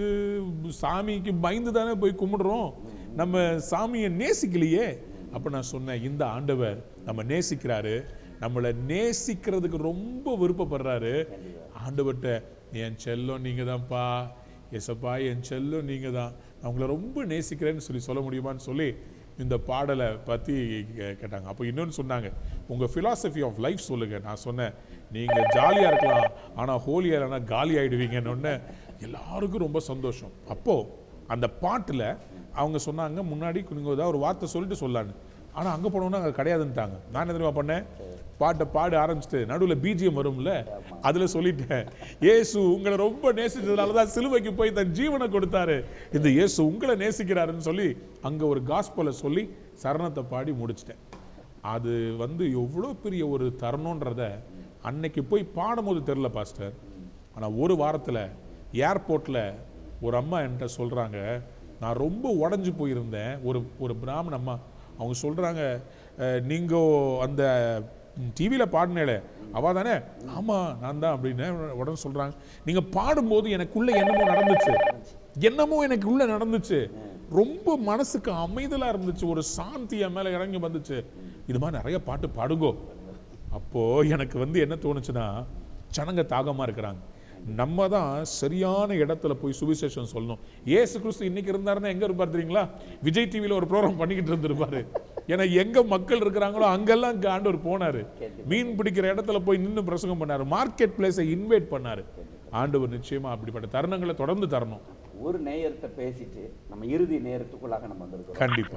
க்கு- சாமிக்கு பயந்து தானே போய் கும்பிடுறோம் நம்ம சாமியை நேசிக்கலையே அப்போ நான் சொன்னேன் இந்த ஆண்டவர் நம்ம நேசிக்கிறாரு நம்மளை நேசிக்கிறதுக்கு ரொம்ப விருப்பப்படுறாரு ஆண்டவர்கிட்ட என் செல்லம் நீங்கள் தான்ப்பா எசப்பா என் செல்லம் நீங்கள் தான் நான் உங்களை ரொம்ப நேசிக்கிறேன்னு சொல்லி சொல்ல முடியுமான்னு சொல்லி இந்த பாடலை பற்றி கேட்டாங்க அப்போ இன்னொன்று சொன்னாங்க உங்கள் philosophy ஆஃப் லைஃப் சொல்லுங்கள் நான் சொன்னேன் நீங்கள் ஜாலியாக இருக்கலாம் ஆனால் ஹோலியாக இல்லைனா காலி ஆகிடுவீங்கன்னு ஒன்று எல்லாருக்கும் ரொம்ப சந்தோஷம் அப்போது அந்த பாட்டில் அவங்க சொன்னாங்க முன்னாடி நீங்கள் ஏதாவது ஒரு வார்த்தை சொல்லிட்டு சொல்லான்னு ஆனால் அங்கே போனோன்னா அங்கே கிடையாதுன்ட்டாங்க நான் என்ன தெரியுமா பண்ணேன் பாட்டை பாட ஆரம்பிச்சிட்டு நடுவில் பிஜிஎம் வரும்ல அதில் சொல்லிட்டேன் இயேசு உங்களை ரொம்ப நேசிச்சதுனால தான் சிலுவைக்கு போய் தன் ஜீவனை கொடுத்தாரு இந்த இயேசு உங்களை நேசிக்கிறாருன்னு சொல்லி அங்கே ஒரு காஸ்பலை சொல்லி சரணத்தை பாடி முடிச்சிட்டேன் அது வந்து எவ்வளோ பெரிய ஒரு தருணன்றத அன்னைக்கு போய் பாடும்போது தெரில பாஸ்டர் ஆனால் ஒரு வாரத்தில் ஏர்போர்ட்டில் ஒரு அம்மா என்கிட்ட சொல்கிறாங்க நான் ரொம்ப உடஞ்சி போயிருந்தேன் ஒரு ஒரு பிராமண அம்மா அவங்க சொல்கிறாங்க நீங்கள் அந்த டிவியில் பாடினேல அவ தானே ஆமாம் நான் தான் அப்படின்னு உடனே சொல்கிறாங்க நீங்கள் பாடும்போது எனக்குள்ள என்னமோ நடந்துச்சு என்னமோ எனக்கு உள்ள நடந்துச்சு ரொம்ப மனசுக்கு அமைதலா இருந்துச்சு ஒரு சாந்தி என் மேல இறங்கி வந்துச்சு இது மாதிரி நிறைய பாட்டு பாடுங்கோ அப்போ எனக்கு வந்து என்ன தோணுச்சுன்னா ஜனங்க தாகமா இருக்கிறாங்க நம்ம தான் சரியான இடத்துல போய் சுவிசேஷம் சொல்லணும் ஏசு கிறிஸ்து இன்னைக்கு இருந்தாருன்னா எங்க இருப்பார் தெரியுங்களா விஜய் டிவில ஒரு ப்ரோக்ராம் பண்ணிக்கிட்டு இருந்திருப்பாரு ஏன்னா எங்க மக்கள் இருக்கிறாங்களோ அங்கெல்லாம் இங்க ஆண்டவர் போனாரு மீன் பிடிக்கிற இடத்துல போய் நின்னு பிரசங்கம் பண்ணாரு மார்க்கெட் பிளேஸை இன்வைட் பண்ணாரு ஆண்டவர் நிச்சயமா அப்படிப்பட்ட தருணங்களை தொடர்ந்து தரணும் ஒரு நேயர்கிட்ட பேசிட்டு நம்ம இறுதி நேரத்துக்குள்ளாக நம்ம வந்திருக்கிறோம் கண்டிப்பா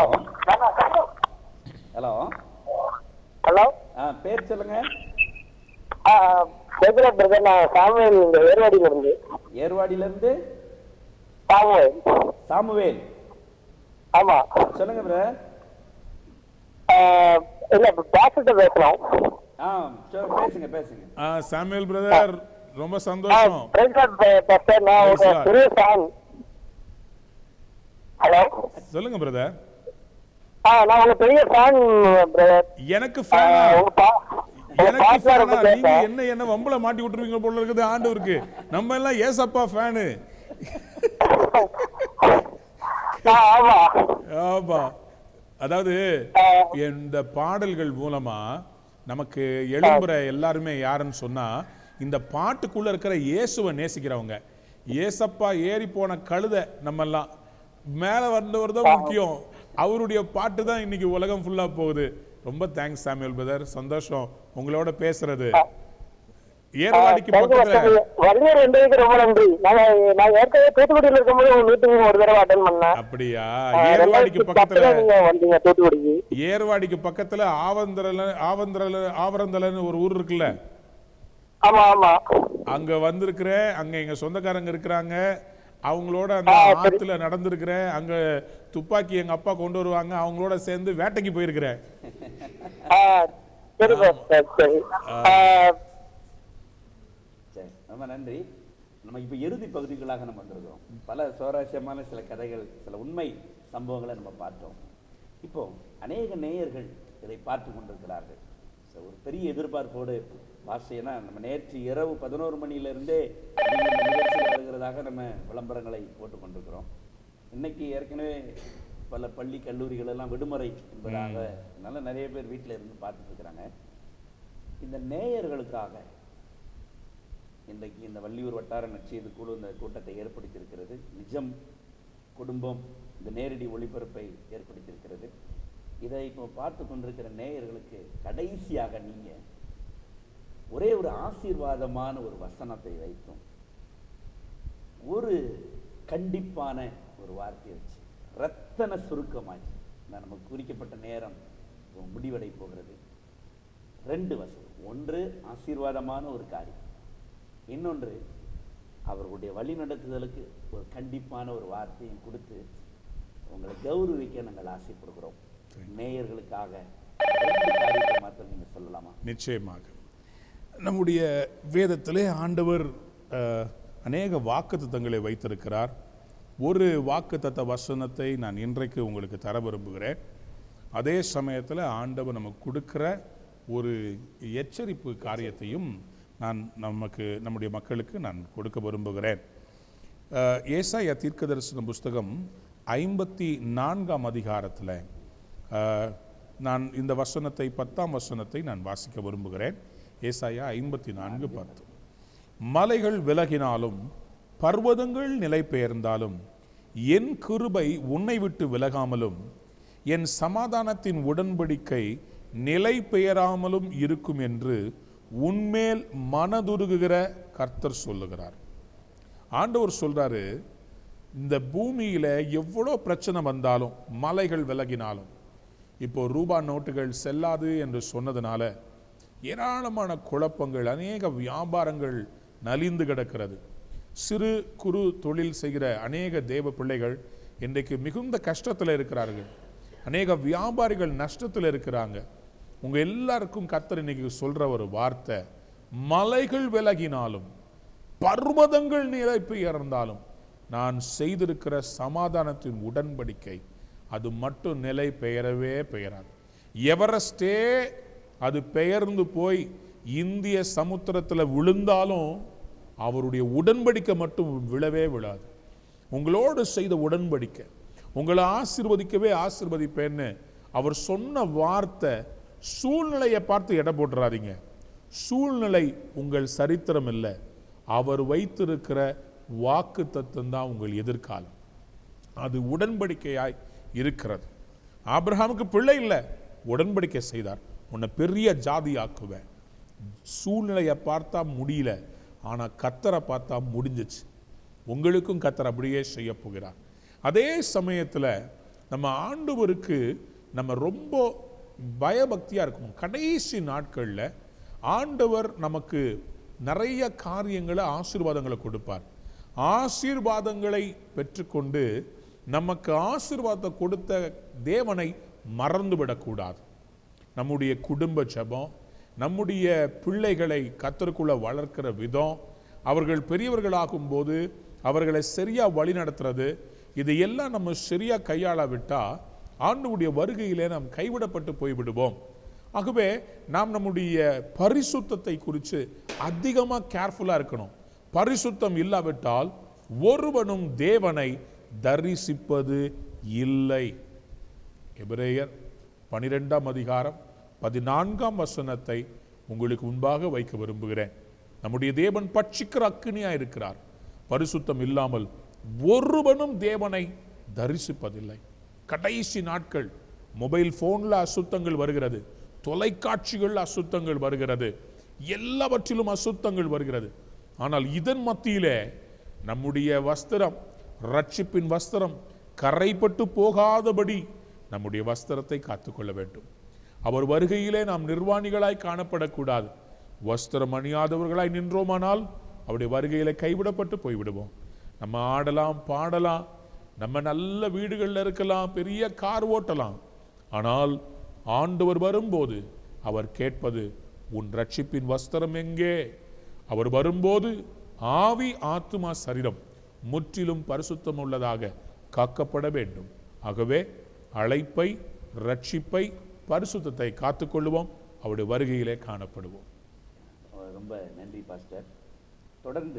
ஹலோ ஹலோ ஆ பேர் சொல்லுங்க கேட்குற பிரதர் நான் சாமுவேல் இந்த ஏர்வாடியில இருந்து ஏர்வாடியில இருந்து சாமுவேல் சாமுவேல் ஆமா சொல்லுங்க பிரதர் ஆஹ் இல்ல பேசிட்டு பேசலாம் ஆ சொல் பேசுங்க பேசுங்க ஆ, சாமுவேல் பிரதர் ரொம்ப சந்தோஷம் பாஸ்டர் நான் Praise ஒரு God. பெரிய ஃபேன் ஹலோ சொல்லுங்க பிரதர் ஆ நான் உங்க பெரிய ஃபேன் பிரதர் எனக்கு ஃபேனா உங்க பா உங்க எனக்கு பாட்டுலாம் ஃபேனா ரொம்ப நீங்க கேட்பேன் என்ன என்ன வம்பல மாட்டி விட்டுருவீங்க போல இருக்குது ஆண்டவருக்கு நம்ம எல்லாம் ஏசப்பா ஃபேனு ஆ, ஆமா ஆமா அதாவது இந்த பாடல்கள் மூலமா நமக்கு எழும்புற எல்லாருமே யாருன்னு சொன்னா இந்த பாட்டுக்குள்ள இருக்கிற இயேசுவை நேசிக்கிறவங்க ஏசப்பா ஏறி போன கழுதை நம்ம எல்லாம் மேல வந்தவர் தான் முக்கியம் அவருடைய பாட்டு தான் இன்னைக்கு உலகம் ஃபுல்லா போகுது ரொம்ப தேங்க்ஸ் சாமியல் பிரதர் சந்தோஷம் உங்களோட பேசுறது ஏர்வாடிக்கு பக்கத்துல வள்ளியூர் வந்ததுக்கு ரொம்ப நன்றி நாங்க நான் ஏற்கனவே தூத்துக்குடியில இருக்கும்போது உங்க மீட்டிங் ஒரு தடவை அட்டன் பண்ணேன் அப்படியா ஆ, ஏர்வாடிக்கு ரெண்டாயிரத்தி பக்கத்துல பத்துல நீங்க வந்தீங்க தூத்துக்குடிக்கு ஏர்வாடிக்கு பக்கத்துல ஆவந்திரல ஆவந்திரல ஆவரந்தலன்னு ஒரு ஊர் இருக்குல்ல ஆமா ஆமா அங்க வந்திருக்கிற அங்க எங்க சொந்தக்காரங்க இருக்கிறாங்க அவங்களோட அந்த ஆ, சரி. ஆத்துல நடந்திருக்கிற அங்க துப்பாக்கி எங்க அப்பா கொண்டு வருவாங்க அவங்களோட சேர்ந்து வேட்டைக்கு போயிருக்கிறேன் ஆ, சரி பாஸ்டர் சரி ஆ, சரி ரொம்ப நன்றி நம்ம இப்போ இறுதி பகுதிகளாக நம்ம வந்திருக்கிறோம் பல சுவாரஸ்யமான சில கதைகள் சில உண்மை சம்பவங்களை நம்ம பார்த்தோம் இப்போ அநேக நேயர்கள் இதை பார்த்து கொண்டிருக்கிறார்கள் So, ஒரு பெரிய எதிர்பார்ப்போடு வாசியனா நம்ம நேற்று இரவு பதினோரு மணியிலிருந்தே நீங்க இந்த நிகழ்ச்சியில் வருகிறதாக நம்ம விளம்பரங்களை போட்டு கொண்டிருக்கிறோம் இன்னைக்கு ஏற்கனவே பல பள்ளி கல்லூரிகள் எல்லாம் விடுமுறை என்பதாக அதனால நிறைய பேர் வீட்டில் இருந்து பார்த்துட்டு இருக்கிறாங்க இந்த நேயர்களுக்காக இன்றைக்கு இந்த வள்ளியூர் வட்டார நற்செய்தி குழு இந்த கூட்டத்தை ஏற்படுத்தியிருக்கிறது நிஜம் குடும்பம் இந்த நேரடி ஒளிபரப்பை ஏற்படுத்தியிருக்கிறது இதை இப்போ பார்த்து கொண்டிருக்கிற நேயர்களுக்கு கடைசியாக நீங்க ஒரே ஒரு ஆசீர்வாதமான ஒரு வசனத்தை வைத்தும் ஒரு கண்டிப்பான ஒரு வார்த்தையை வச்சு ரத்தன சுருக்கமாச்சு நான் நமக்கு குறிக்கப்பட்ட நேரம் இப்போ முடிவடை போகிறது ரெண்டு வசனம் ஒன்று ஆசீர்வாதமான ஒரு காரியம் இன்னொன்று அவர்களுடைய வழிநடத்துதலுக்கு ஒரு கண்டிப்பான ஒரு வார்த்தையும் கொடுத்து உங்களை கௌரவிக்க நாங்கள் ஆசைப்படுகிறோம் நேயர்களுக்காக ரெண்டு காரியத்தை மாத்திரம் நீங்க சொல்லலாமா நிச்சயமாக நம்முடைய வேதத்திலே ஆண்டவர் அஹ், அநேக வாக்குத்தத்தங்களை வைத்திருக்கிறார் ஒரு வாக்குத்தத்த வசனத்தை நான் இன்றைக்கு உங்களுக்கு தர விரும்புகிறேன் அதே சமயத்தில் ஆண்டவர் நமக்கு கொடுக்கிற ஒரு எச்சரிப்பு காரியத்தையும் நான் நமக்கு நம்முடைய மக்களுக்கு நான் கொடுக்க விரும்புகிறேன் அஹ், ஏசாயா தீர்க்கதரிசன புஸ்தகம் ஐம்பத்தி நான்காம் அதிகாரத்தில் அஹ், நான் இந்த வசனத்தை பத்தாம் வசனத்தை நான் வாசிக்க விரும்புகிறேன் ஏசாயா ஐம்பத்தி நான்கு பத்து மலைகள் விலகினாலும் பர்வதங்கள் நிலை பெயர்ந்தாலும் என் கிருபை உன்னை விட்டு விலகாமலும் என் சமாதானத்தின் உடன்படிக்கை நிலை பெயராமலும் இருக்கும் என்று உன்மேல் மனதுருகுகிற கர்த்தர் சொல்லுகிறார் ஆண்டவர் சொல்றாரு இந்த பூமியில எவ்வளோ பிரச்சனை வந்தாலும் மலைகள் விலகினாலும் இப்போ ரூபா நோட்டுகள் செல்லாது என்று சொன்னதுனால ஏராளமான குழப்பங்கள் அநேக வியாபாரங்கள் நலிந்து கிடக்கிறது சிறு குறு தொழில் செய்கிற அநேக தேவ பிள்ளைகள் இன்றைக்கு மிகுந்த கஷ்டத்தில் இருக்கிறார்கள் அநேக வியாபாரிகள் நஷ்டத்தில் இருக்கிறாங்க உங்க எல்லாருக்கும் கத்தர் இன்னைக்கு சொல்ற ஒரு வார்த்தை மலைகள் விலகினாலும் பர்வதங்கள் நிலை பெயர்ந்தாலும் நான் செய்திருக்கிற சமாதானத்தின் உடன்படிக்கை அது மட்டும் நிலை பெயரவே பெயராது எவரெஸ்டே அது பெயர்ந்து போய் இந்திய சமுத்திரத்தில் விழுந்தாலும் அவருடைய உடன்படிக்கை மட்டும் விழவே விழாது உங்களோடு செய்த உடன்படிக்கை உங்களை ஆசீர்வதிக்கவே ஆசீர்வதிப்பேன்னு அவர் சொன்ன வார்த்தை சூழ்நிலையை பார்த்து எடை போட்டுறாதீங்க சூழ்நிலை உங்கள் சரித்திரம் இல்லை அவர் வைத்திருக்கிற வாக்கு தத்துவம் தான் உங்கள் எதிர்காலம் அது உடன்படிக்கையாய் இருக்கிறது ஆபிரகாமுக்கு பிள்ளை இல்லை உடன்படிக்கை செய்தார் உன்னை பெரிய ஜாதி ஆக்குவேன் சூழ்நிலையை பார்த்தா முடியல ஆனா கத்தரை பார்த்தா முடிஞ்சிச்சு உங்களுக்கும் கத்தர் அப்படியே செய்ய போகிறார் அதே சமயத்துல நம்ம ஆண்டவருக்கு நம்ம ரொம்ப பயபக்தியா இருக்கணும் கடைசி நாட்கள்ல ஆண்டவர் நமக்கு நிறைய காரியங்களை ஆசீர்வாதங்களை கொடுப்பார் ஆசீர்வாதங்களை பெற்றுக்கொண்டு நமக்கு ஆசீர்வாதத்தை கொடுத்த தேவனை மறந்து விடக்கூடாது நம்முடைய குடும்ப ஜெபம் நம்முடைய பிள்ளைகளை கத்தருக்குள்ள வளர்க்கிற விதம் அவர்கள் பெரியவர்களாகும் போது அவர்களை சரியா வழி நடத்துறது இது எல்லாம் நம்ம சரியா கையாளாவிட்டா ஆண்டவுடைய வருகையிலே நாம் கைவிடப்பட்டு போய்விடுவோம் ஆகவே நாம் நம்முடைய பரிசுத்தத்தை குறித்து அதிகமா கேர்ஃபுல்லா இருக்கணும் பரிசுத்தம் இல்லாவிட்டால் ஒருவனும் தேவனை தரிசிப்பது இல்லை எபிரேயர் பனிரெண்டாம் அதிகாரம் பதினான்காம் வசனத்தை உங்களுக்கு முன்பாக வைக்க விரும்புகிறேன் நம்முடைய தேவன் பட்சிக்கிற அக்கினியா இருக்கிறார் பரிசுத்தம் இல்லாமல் ஒருவனும் தேவனை தரிசிப்பதில்லை கடைசி நாட்கள் மொபைல் போன்ல அசுத்தங்கள் வருகிறது தொலைக்காட்சிகள் அசுத்தங்கள் வருகிறது எல்லாவற்றிலும் அசுத்தங்கள் வருகிறது ஆனால் இதன் மத்தியிலே நம்முடைய வஸ்திரம் ரட்சிப்பின் வஸ்திரம் கரைப்பட்டு போகாதபடி நம்முடைய வஸ்திரத்தை காத்துக்கொள்ள வேண்டும் அவர் வருகையிலே நாம் நிர்வாணிகளாய் காணப்படக்கூடாது வஸ்திரம் அணியாதவர்களாய் நின்றோமானால் அவருடைய வருகையில கைவிடப்பட்டு போய்விடுவோம் நம்ம ஆடலாம் பாடலாம் நம்ம நல்ல வீடுகளில் இருக்கலாம் பெரிய கார் ஓட்டலாம் ஆனால் ஆண்டவர் வரும்போது அவர் கேட்பது உன் ரட்சிப்பின் வஸ்திரம் எங்கே அவர் வரும்போது ஆவி ஆத்துமா சரீரம் முற்றிலும் பரிசுத்தம் உள்ளதாக காக்கப்பட வேண்டும் ஆகவே அழைப்பை ரட்சிப்பை பரிசுத்தத்தை காத்துக்கொள்வோம் அவருடைய வருகையிலே காணப்படுவோம் ரொம்ப நன்றி பாஸ்டர் தொடர்ந்து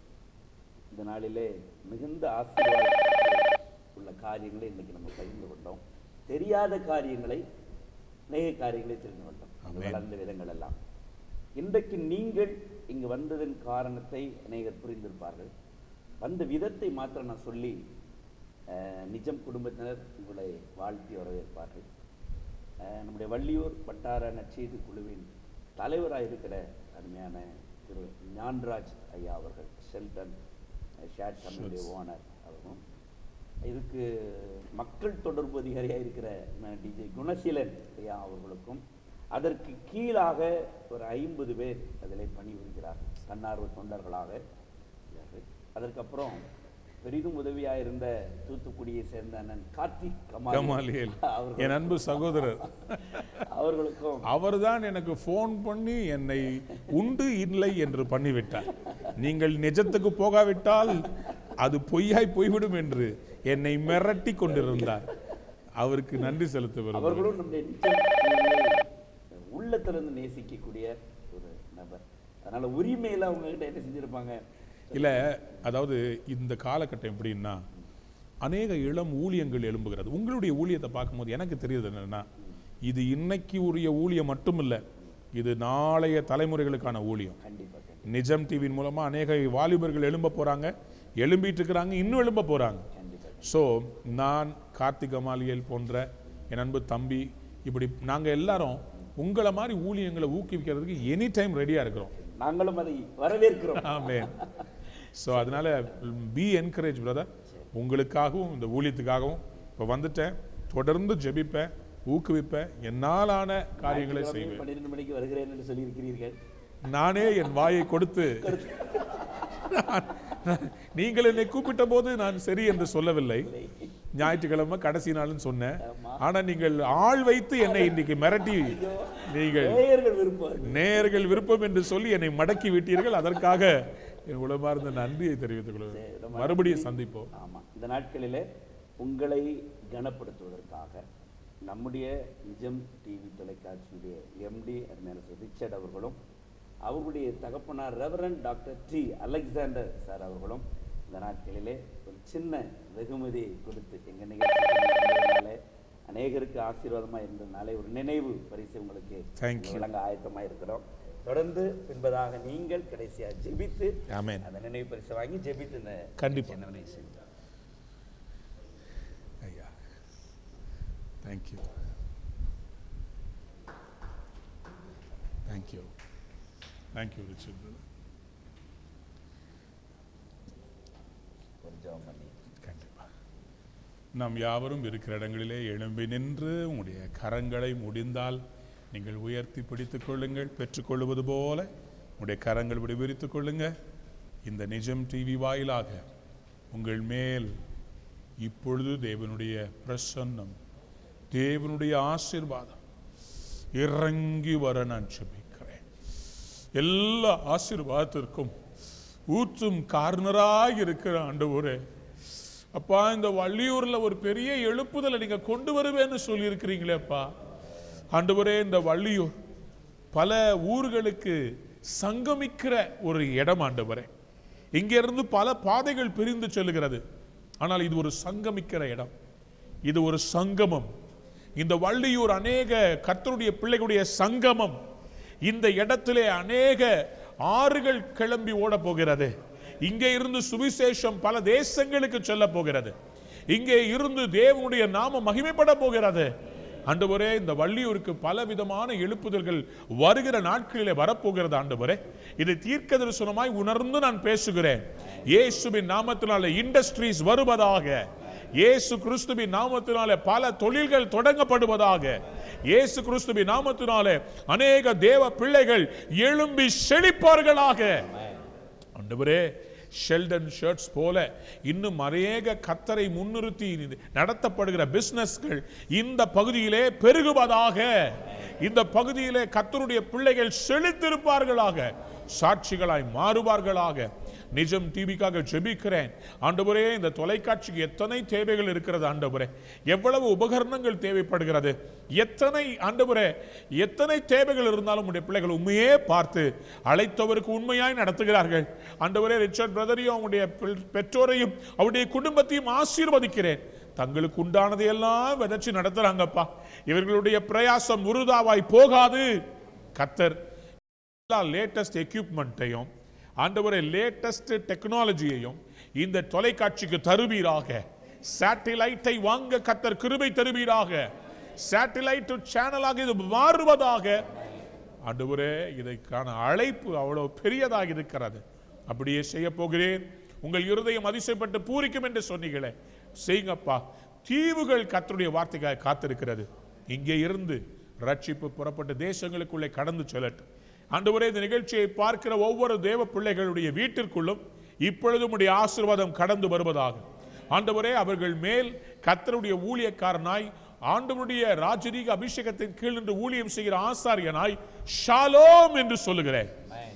இந்த நாளிலே மிகுந்த ஆசீர்வாதம் உள்ள காரியங்களை இன்னைக்கு நம்ம பகிர்ந்து கொண்டோம் தெரியாத காரியங்களை அநேக காரியங்களை தெரிந்து கொண்டோம் அங்கு ஆமென். வளர்ந்த விதங்கள் எல்லாம் இன்றைக்கு நீங்கள் இங்கு வந்ததன் காரணத்தை அநேகர் புரிந்திருப்பார்கள் வந்த விதத்தை மாத்திரம் நான் சொல்லி அஹ், நிஜம் குடும்பத்தினர் உங்களை வாழ்த்தி வரவேற்பார்கள் அஹ், நம்முடைய வள்ளியூர் வட்டார நற்செய்தி குழுவின் தலைவராக இருக்கிற அருமையான திரு ஞான்ராஜ் ஐயா அவர்கள் ஷெல்டன் ஷேட் கம்பெனியுடைய ஓனர் அவர்களும் இதுக்கு மக்கள் தொடர்பு அதிகாரியாக இருக்கிற டிஜே குணசீலன் ஐயா அவர்களுக்கும் அதற்கு கீழாக ஒரு ஐம்பது பேர் அதில் பணிபுரிகிறார் தன்னார்வ தொண்டர்களாக இருக்கிறார்கள். அதற்கப்புறம் பெரிதும் உதவியாக இருந்த தூத்துக்குடியை சேர்ந்த அண்ணன் கார்த்திக் கமால் கமாலியல் என் அவர்கள் அன்பு சகோதரர் அவர்களுக்கும் அவர்தான் எனக்கு ஃபோன் பண்ணி என்னை உண்டு இல்லை என்று பண்ணிவிட்டார் நீங்கள் நிஜத்துக்கு போகாவிட்டால் அது பொய்யாய் போய்விடும் என்று என்னை மிரட்டி கொண்டிருந்தார் அவருக்கு நன்றி செலுத்த விரும்புகிறேன் அவர்களும் நம்முடைய நிச்சயம் உள்ளத்திலிருந்து நேசிக்கக்கூடிய ஒரு நபர் அதனால உரிமையில அவங்க கிட்ட என்ன செஞ்சிருப்பாங்க இல்ல அதாவது இந்த காலகட்டம் எப்படின்னா அநேக இளம் ஊழியங்கள் எழும்புகிறது உங்களுடைய ஊழியத்தை பார்க்கும்போது எனக்கு தெரியுது என்னன்னா இது இன்னைக்கு உரிய ஊழியம் மட்டும் இல்ல இது நாளைய தலைமுறைகளுக்கான ஊழியம் கண்டிப்பா கண்டிப்பா நிஜம் டிவியின் மூலமா அநேக வாலிபர்கள் எழும்ப போறாங்க எழும்பிட்டு இருக்கிறாங்க இன்னும் எழும்ப போறாங்க கண்டிப்பா ஸோ நான் கார்த்திக் அமாலியல் போன்ற என் அன்பு தம்பி இப்படி நாங்க எல்லாரும் உங்களை மாதிரி ஊழியங்களை ஊக்குவிக்கிறதுக்கு எனி டைம் ரெடியா இருக்கிறோம் நாங்களும் அதை வரவேற்கிறோம் ஆமென் ஸோ அதனால பி என்கரேஜ் பிரதர் உங்களுக்காகவும் இந்த ஊழியத்துக்காகவும் இப்போ வந்துட்டேன் தொடர்ந்து ஜெபிப்பேன் ஊக்குவிப்பேன் என்னாலான காரியங்களை செய்வேன் பன்னிரெண்டு மணிக்கு வருகிறேன் என்று சொல்லியிருக்கிறீர்கள் நானே என் வாயை கொடுத்து நீங்கள் என்னை கூப்பிட்ட போது நான் சரி என்று சொல்லவில்லை ஞாயிற்றுக்கிழமை கடைசி நாள்னு சொன்னேன் ஆனா நீங்கள் ஆள் வைத்து என்னை இன்னைக்கு மிரட்டி நீங்கள் நேயர்கள் விருப்பம் நேயர்கள் விருப்பம் என்று சொல்லி என்னை மடக்கி விட்டீர்கள் அதற்காக என் உளமார்ந்த நன்றியை தெரிவித்துக் கொள்கிறேன் மறுபடியும் சந்திப்போம் ஆமா இந்த நாட்களிலே உங்களை கனப்படுத்துவதற்காக நம்முடைய நிஜம் டிவி தொலைக்காட்சியுடைய எம்டி அருமையான ரிச்சர்ட் அவர்களும் அவர்களுடைய தகப்பனார் reverend doctor D Alexander sir அவர்களும் இந்த நாட்களிலே ஒரு சின்ன வெகுமதியை கொடுத்து எங்க நிகழ்ச்சி அநேகருக்கு ஆசீர்வாதமா இருந்ததுனாலே ஒரு நினைவு பரிசு உங்களுக்கு Thank you. வழங்க ஆயத்தமா இருக்கிறோம் தொடர்ந்து பின்பதாக நீங்கள் கடைசியா ஜெபித்து ஆமென் அந்த நினைவு பரிசை வாங்கி ஜெபித்து இந்த கண்டிப்பா. சின்னவனை செய்தார் ஐயா thank you thank you thank you Richard brother. ஒரு ஜெபம் பண்ணி கண்டிப்பா நாம் யாவரும் இருக்கிற இடங்களிலே எழும்பி நின்று உங்களுடைய கரங்களை முடிந்தால் நீங்கள் உயர்த்தி பிடித்துக் கொள்ளுங்கள் பெற்றுக்கொள்வது போல உங்களுடைய கரங்கள் இப்படி விரித்துக் கொள்ளுங்க இந்த நிஜம் டிவி வாயிலாக உங்கள் மேல் இப்பொழுது தேவனுடைய பிரசன்னம் தேவனுடைய ஆசீர்வாதம் இறங்கி வர நான் ஜெபிக்கிறேன் எல்லா ஆசீர்வாதத்திற்கும் ஊற்றும் காரணராக இருக்கிற ஆண்டவரே அப்பா இந்த வள்ளியூர்ல ஒரு பெரிய எழுப்புதலை நீங்க கொண்டு வருவேன்னு சொல்லியிருக்கிறீங்களேப்பா ஆண்டவரே இந்த வள்ளியூர் பல ஊர்களுக்கு சங்கமிக்கிற ஒரு இடம் ஆண்டவரே இங்கிருந்து பல பாதைகள் பிரிந்து செல்லுகிறது ஆனால் இது ஒரு சங்கமிக்கிற இடம் இது ஒரு சங்கமம் இந்த வள்ளியூர் அநேக கர்த்தருடைய பிள்ளைகளுடைய சங்கமம் இந்த இடத்திலே அநேக ஆறுகள் கிளம்பி ஓட போகிறது இங்கே இருந்து சுவிசேஷம் பல தேசங்களுக்கு செல்ல போகிறது இங்கே இருந்து தேவனுடைய நாமம் மகிமைப்பட போகிறது ஆண்டவரே இந்த வள்ளியூருக்கு பல விதமான எழுப்புதல்கள் வருகிற நாட்களிலே வரப்போகிறது ஆண்டவரே இதை தீர்க்க தரிசனமாய் உணர்ந்து நான் பேசுகிறேன் இயேசுவின் நாமத்தினால இண்டஸ்ட்ரீஸ் வருவதாக இயேசு கிறிஸ்துவின் நாமத்தினாலே பல தொழில்கள் தொடங்கப்படுவதாக இயேசு கிறிஸ்துவின் நாமத்தினாலே அநேக தேவ பிள்ளைகள் எழும்பி செழிப்பார்களாக ஆண்டவரே ஷெல்டன் ஷர்ட்ஸ் போல இன்னும் அநேக கத்தரை முன்னிறுத்தி நடத்தப்படுகிற பிசினஸ்கள் இந்த பகுதியிலே பெருகுவதாக இந்த பகுதியிலே கத்தருடைய பிள்ளைகள் செழித்திருப்பார்களாக சாட்சிகளாய் மாறுவார்களாக நிஜம் டிவிக்காக ஜெபிக்கிறேன் ஆண்டவரே இந்த தொலைக்காட்சிக்கு எத்தனை தேவைகள் இருக்கிறது ஆண்டவரே எவ்வளவு உபகரணங்கள் தேவைப்படுகிறது எத்தனை ஆண்டவரே எத்தனை தேவைகள் இருந்தாலும் உடைய பிள்ளைகள் உண்மையே பார்த்து அழைத்தவருக்கு உண்மையாய் நடத்துகிறார்கள் ஆண்டவரே ரிச்சர்ட் பிரதரையும் அவங்களுடைய பெ- பெற்றோரையும் அவருடைய குடும்பத்தையும் ஆசீர்வதிக்கிறேன் தங்களுக்கு உண்டானதை எல்லாம் விதைச்சு நடத்துறாங்கப்பா இவர்களுடைய பிரயாசம் உருதாவாய் போகாது கத்தர் எல்லா லேட்டஸ்ட் எக்யூப்மெண்ட்டையும் ஆண்டவரே லேட்டஸ்ட் டெக்னாலஜியையும் இந்த தொலைக்காட்சிக்கு தருவீராக சேட்டிலைட்டை வாங்க கத்தர் கிருபை தருவீராக சேட்டிலைட் சேனலாக இது மாறுவதாக ஆண்டவரே இதற்கான அழைப்பு அவ்வளவு பெரியதாக இருக்கிறது அப்படியே செய்ய போகிறேன் உங்கள் இருதயம் அதிசயப்பட்டு பூரிக்கும் என்று சொன்னீங்களே செய்யுங்கப்பா தீவுகள் கத்தருடைய வார்த்தைக்காக காத்திருக்கிறது இங்கே இருந்து ரட்சிப்பு புறப்பட்ட தேசங்களுக்குள்ளே கடந்து செல்லட்டும் ஆண்டவரே இந்த நிகழ்ச்சியை பார்க்கிற ஒவ்வொரு தேவ பிள்ளைகளுடைய வீட்டிற்குள்ளும் இப்பொழுதும் உடைய ஆசீர்வாதம் கடந்து வருவதாக ஆண்டவரே அவர்கள் மேல் கத்தருடைய ஊழியக்காரனாய் ஆண்டவருடைய ராஜரீக அபிஷேகத்தின் கீழ் நின்று ஊழியம் செய்கிற ஆசாரியனாய் ஷாலோம் என்று சொல்லுகிறேன்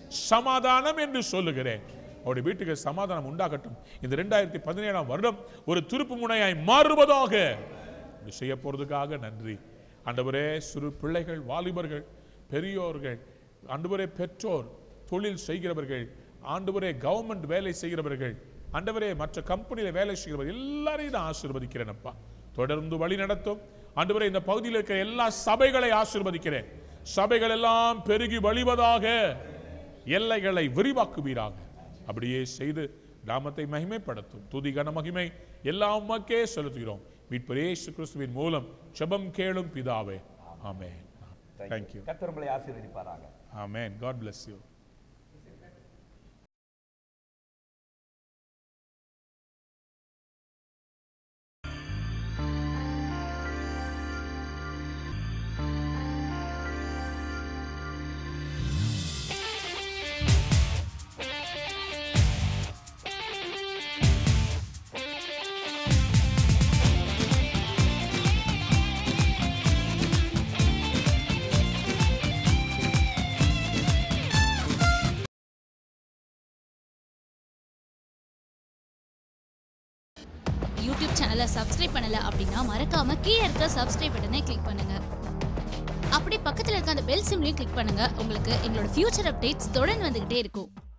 சமாதானம் என்று சொல்லுகிறேன் அவருடைய வீட்டுக்கு சமாதானம் உண்டாகட்டும் இந்த ரெண்டாயிரத்தி பதினேழாம் வருடம் ஒரு திருப்பு முனையாய் மாறுவதாக இப்படி செய்ய போறதுக்காக நன்றி ஆண்டவரே சிறு பிள்ளைகள் வாலிபர்கள் பெரியோர்கள் ஆண்டவரே பெற்றோர் தொழில் செய்கிறவர்கள் ஆண்டவரே கவர்மெண்ட் வேலை செய்கிறவர்கள் ஆண்டவரே மற்ற கம்பெனியில வேலை செய்கிறவர்கள் எல்லாரையும் நான் ஆசீர்வதிக்கிறேன் அப்பா தொடர்ந்து வழி நடத்தும் ஆண்டவரே இந்த பகுதியில் இருக்கிற எல்லா சபைகளை ஆசீர்வதிக்கிறேன் சபைகள் எல்லாம் பெருகி வழிவதாக எல்லைகளை விரிவாக்குவீராக அப்படியே செய்து நாமத்தை மகிமைப்படுத்தும் துதி கன மகிமை எல்லாம் உமக்கே செலுத்துகிறோம் மீட்பர் இயேசு கிறிஸ்துவின் மூலம் ஜெபம் கேளும் பிதாவே ஆமென் தேங்க்யூ கத்தர் உங்களை ஆசீர்வதிப்பாராக amen God bless you YouTube சேனலை சப்ஸ்கிரைப் பண்ணல அப்படின்னா மறக்காம கீழே இருக்க சப்ஸ்கிரைப் பட்டனை கிளிக் பண்ணுங்க அப்படி பக்கத்துல இருக்க அந்த பெல் சிம்லையும் கிளிக் பண்ணுங்க உங்களுக்கு எங்களோட ஃபியூச்சர் அப்டேட்ஸ் தொடர்ந்து வந்துகிட்டே இருக்கும்